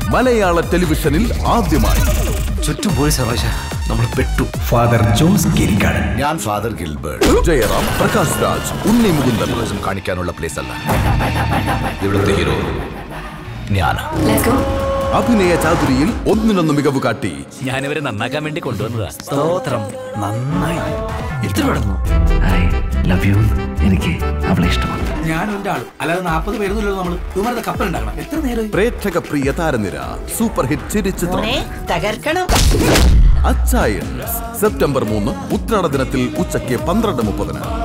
മലയാള ടെലിവിഷനിൽ ആദ്യമായി ചുറ്റും പോയി സരോജ നമ്മൾ പെട്ടു ഫാദർ ജോസ് കിരിക്കാടൻ ഞാൻ father Gilbert Jayaram Prakash Raj Unni Mukundan tourism കാണിക്കാനുള്ള പ്ലേസ് അല്ല ഇവിടുത്തെ ഹീറോ ഞാൻ അഭിനയ ചാതുരിയിൽ ഒന്നിനൊന്ന് മികവ് കാട്ടി ഞാനിവരെ നന്നാക്കാൻ വേണ്ടി കൊണ്ടുവന്നതാ സ്തോത്രം നന്നായി എത്ര കിടന്നു ഐ ലവ് യു എനിക്ക് അവളെ ഇഷ്ടമാണ് ഞാൻ ഒരാളും അല്ലാതെ നാൽപ്പത് പേരൊന്നുമല്ലോ നമ്മള് ഇവരുടെ കപ്പൽ ഉണ്ടാക്കണം എത്ര നേരം പ്രേക്ഷക പ്രിയ താരനിര സൂപ്പർ ഹിറ്റ് ചിരിച്ചിത്രം തകർക്കണം അച്ചായൻ സെപ്റ്റംബർ മൂന്ന് ഉത്രാട ദിനത്തിൽ ഉച്ചയ്ക്ക് പന്ത്രണ്ട് മുപ്പതിന്